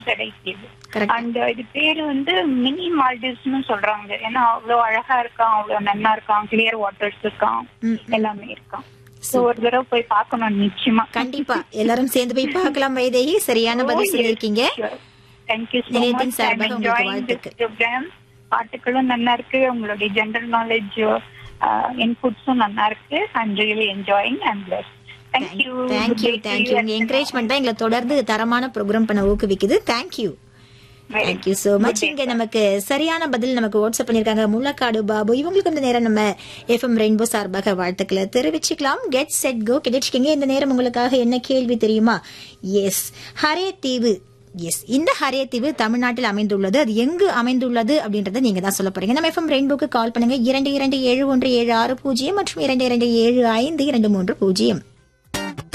கிடைக்குது Correct. அந்த இது பேரு வந்து மினி மால்டிவ்ஸ்னு சொல்றாங்க ஏன்னா அவ்வளவு அழகா இருக்கான் அவ்வளவு நன்னா இருக்கான் கிளியர் வாட்டர்ஸ் இருக்கான் ம், எல்லாமே இருக்கான் சோ ஒரு தடவை போய் பார்க்கணும் நிச்சயமா கண்டிப்பா எல்லாரும் சேர்ந்து போய் பார்க்கலாம் வைதேகி சரியான பதில் சொல்லியிருக்கீங்க தேங்க்யூ சோ நிலையத்தின் மச் சார்பாக உங்களுக்கு வாழ்த்துக்கள். ப்ரோக்ராம் பாட்டுகளும் நல்லா இருக்கு உங்களுடைய ஜெனரல் நாலேஜ் இன்புட்ஸும் நல்லா இருக்கு I'm really enjoying and plus thank you thank you thank you உங்க என்கரேஜ்மெண்ட் தான் எங்களை தொடர்ந்து தரமான ப்ரோக்ராம் பண்ண ஊக்குவிக்குது தேங்க்யூ தேங்க்யூ சோ மச் இங்க நமக்கு சரியான பதில் நமக்கு வாட்ஸ்அப் பண்ணிருக்காங்க முள்ளக்காடு பாபு இவங்களுக்கு இந்த நேரம் நம்ம எஃப்எம் ரெயின்போ சார்பாக வாழ்த்துக்களை தெரிவிச்சுக்கலாம் கெட் செட் கோ கிடைச்சிக்கிங்க இந்த நேரம் உங்களுக்காக என்ன கேள்வி தெரியுமா எஸ் ஹரே தீவு எஸ் இந்த ஹரே தீவு தமிழ்நாட்டில் அமைந்துள்ளது அது எங்கு அமைந்துள்ளது அப்படின்றத நீங்க தான் சொல்ல போறீங்க நம்ம எஃப்எம் ரெயின்போக்கு கால் பண்ணுங்க இரண்டு இரண்டு ஏழு ஒன்று ஏழு ஆறு பூஜ்ஜியம் மற்றும் இரண்டு இரண்டு ஏழு ஐந்து இரண்டு மூன்று பூஜ்ஜியம்